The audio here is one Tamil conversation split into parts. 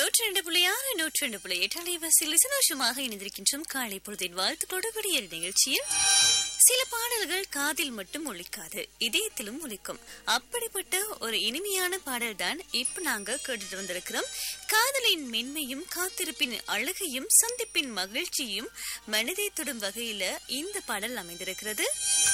நூற்றி ரெண்டு புள்ளி ஆறு நூற்றி ரெண்டு புள்ளி எட்டு அலைவாசியில் சந்தோஷமாக இணைந்திருக்கின்றோம் காலை பொழுதின் வாழ்த்துக்களோடு விடியல் நிகழ்ச்சியில் சில பாடல்கள் காதில் மட்டும் ஒலிக்காது இதயத்திலும் ஒலிக்கும் அப்படிப்பட்ட ஒரு இனிமையான பாடல் தான் இப்ப நாங்க கேட்டுட்டு வந்திருக்கிறோம் காதலின் மென்மையும் காத்திருப்பின் அழகையும் சந்திப்பின் மகிழ்ச்சியும் மனதை தொடும் வகையில இந்த பாடல் அமைந்திருக்கிறது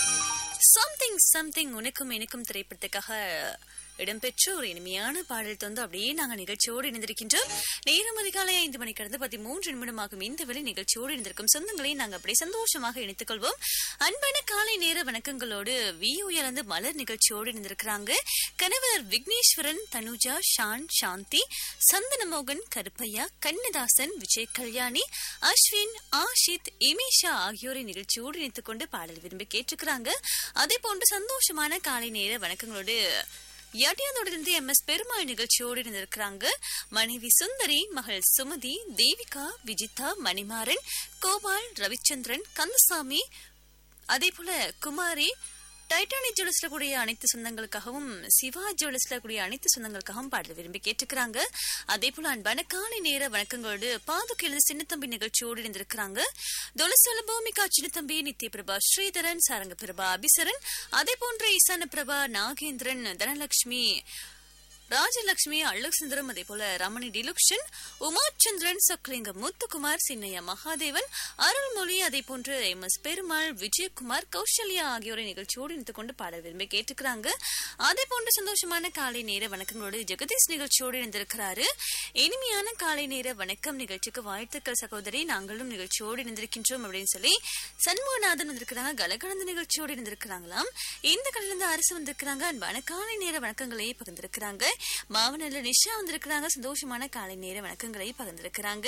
சம்திங் சம்திங் உனக்கும் எனக்கும் திரைப்படத்துக்காக இடம்பெற்ற ஒரு இனிமையான பாடல் தந்து அப்படியே நாங்கள் நிகழ்ச்சியோடு இணைந்திருக்கின்றோம் நேரம் அதிகாலை ஐந்து மணி கடந்து பதிமூன்று நிமிடமாகும் இந்த வேளை நிகழ்ச்சியோடு இணைந்திருக்கும் சொந்தங்களை நாங்கள் அப்படியே சந்தோஷமாக இணைத்துக் கொள்வோம் அன்பான காலை நேர வணக்கங்களோடு வி உயர்ந்து மலர் நிகழ்ச்சியோடு இணைந்திருக்கிறாங்க கணவர் விக்னேஸ்வரன் தனுஜா ஷான் சாந்தி சந்தனமோகன் கருப்பையா கண்ணதாசன் விஜய் கல்யாணி அஸ்வின் ஆஷித் இமேஷா ஆகியோரை நிகழ்ச்சியோடு இணைத்துக் கொண்டு பாடல் விரும்பி கேட்டிருக்கிறாங்க அதே போன்று சந்தோஷமான காலை நேர வணக்கங்களோடு யாட்டியாந்தோடிலிருந்து எம் எஸ் பெருமாள் நிகழ்ச்சியோடு இருந்திருக்கிறாங்க மனைவி சுந்தரி மகள் சுமதி தேவிகா விஜிதா மணிமாறன் கோபால் ரவிச்சந்திரன் கந்தசாமி அதே போல குமாரி டைட்டானிக் ஜுவல்ஸ்ல கூடிய அனைத்து சொந்தங்களுக்காகவும் சிவா ஜுவல்ஸ்ல கூடிய அனைத்து சொந்தங்களுக்காகவும் பாடல் விரும்பி கேட்டுக்கிறாங்க அதே போல அன்பான காலை நேர வணக்கங்களோடு பாதுக்கு எழுத சின்னத்தம்பி நிகழ்ச்சியோடு இருந்திருக்கிறாங்க தொலசல பூமிகா சின்னத்தம்பி நித்ய பிரபா ஸ்ரீதரன் சாரங்க பிரபா அபிசரன் அதே போன்ற ஈசான பிரபா நாகேந்திரன் தனலட்சுமி ராஜலட்சுமி அழகு சுந்தரம் அதே போல ரமணி டிலுக்ஷன் உமாச்சந்திரன் சொக்கலிங்கம் முத்துக்குமார் சின்னையா மகாதேவன் அருள்மொழி அதே போன்று எம் எஸ் பெருமாள் விஜயகுமார் கௌசல்யா ஆகியோரை நிகழ்ச்சியோடு இணைத்துக் கொண்டு பாட விரும்பி கேட்டுக்கிறாங்க அதே போன்று சந்தோஷமான காலை நேர வணக்கங்களோடு ஜெகதீஷ் நிகழ்ச்சியோடு இணைந்திருக்கிறாரு இனிமையான காலை நேர வணக்கம் நிகழ்ச்சிக்கு வாழ்த்துக்கள் சகோதரி நாங்களும் நிகழ்ச்சியோடு இணைந்திருக்கின்றோம் அப்படின்னு சொல்லி சண்முகநாதன் வந்திருக்கிறாங்க கலகலந்த நிகழ்ச்சியோடு இருந்திருக்கிறாங்களாம் இந்த கலிலிருந்து அரசு வந்திருக்கிறாங்க அன்பான காலை நேர வணக்கங்களை பகிர்ந்திருக்கிறாங்க மாவனல்ல நிஷா வந்திருக்கிறாங்க சந்தோஷமான காலை நேர வணக்கங்களை பகிர்ந்திருக்கிறாங்க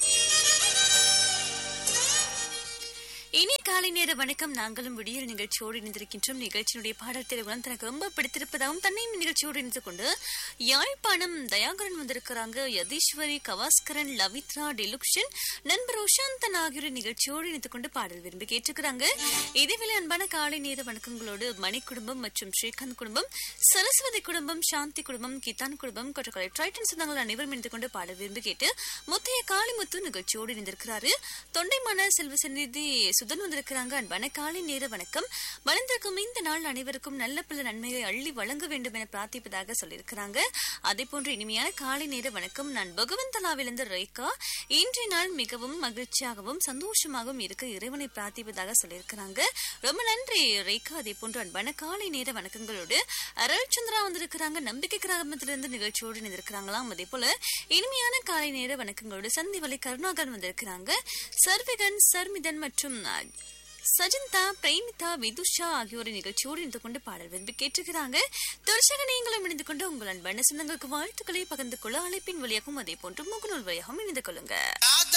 இனி காலை நேர வணக்கம் நாங்களும் விடியல் நிகழ்ச்சியோடு இணைந்திருக்கின்றோம் நிகழ்ச்சியினுடைய பாடல் தேர்வுகளும் தனக்கு ரொம்ப பிடித்திருப்பதாகவும் தன்னையும் நிகழ்ச்சியோடு இணைந்து கொண்டு யாழ்ப்பாணம் தயாகரன் வந்திருக்கிறாங்க யதீஸ்வரி கவாஸ்கரன் லவித்ரா டிலுக்ஷன் நண்பர் உஷாந்தன் ஆகியோர் நிகழ்ச்சியோடு இணைந்து கொண்டு பாடல் விரும்பி கேட்டுக்கிறாங்க இதேவேளை அன்பான காலை நேர வணக்கங்களோடு மணி குடும்பம் மற்றும் ஸ்ரீகாந்த் குடும்பம் சரஸ்வதி குடும்பம் சாந்தி குடும்பம் கிதான் குடும்பம் கொற்றக்கலை ட்ரைட்டன் சொந்தங்கள் அனைவரும் இணைந்து கொண்டு பாடல் விரும்பி கேட்டு முத்தைய காளிமுத்து நிகழ்ச்சியோடு இணைந்திருக்கிறாரு தொண்டைமான செல்வ சந்நிதி சுதன் வந்திருக்கிறாங்க அன்பான காலை நேர வணக்கம் வளர்ந்திருக்கும் இந்த நாள் அனைவருக்கும் நல்ல பல நன்மையை அள்ளி வழங்க வேண்டும் என பிரார்த்திப்பதாக சொல்லியிருக்கிறாங்க அதே போன்று இனிமையான காலை நேர வணக்கம் நான் பகவந்தலாவிலிருந்து ரேகா இன்றைய நாள் மிகவும் மகிழ்ச்சியாகவும் சந்தோஷமாகவும் இருக்க இறைவனை பிரார்த்திப்பதாக சொல்லியிருக்கிறாங்க ரொம்ப நன்றி ரேகா அதே போன்று அன்பான காலை நேர வணக்கங்களோடு அருள் சந்திரா வந்திருக்கிறாங்க நம்பிக்கை கிராமத்திலிருந்து நிகழ்ச்சியோடு இணைந்திருக்கிறாங்களாம் அதே போல இனிமையான காலை நேர வணக்கங்களோடு சந்திவலை கருணாகரன் வந்திருக்கிறாங்க சர்விகன் சர்மிதன் மற்றும் சஜந்தா பிரேமிதா விதுஷா ஆகியோரை நிகழ்ச்சியோடு இணைந்து கொண்டு பாடல் விரும்பி கேட்டிருக்கிறாங்க தொடர்ச்சியாக நீங்களும் இணைந்து கொண்டு உங்கள் அன்பான சொந்தங்களுக்கு வாழ்த்துக்களை பகிர்ந்து கொள்ள அழைப்பின் வழியாகவும் அதே போன்று முகநூல் வழியாகவும் இணைந்து கொள்ளுங்க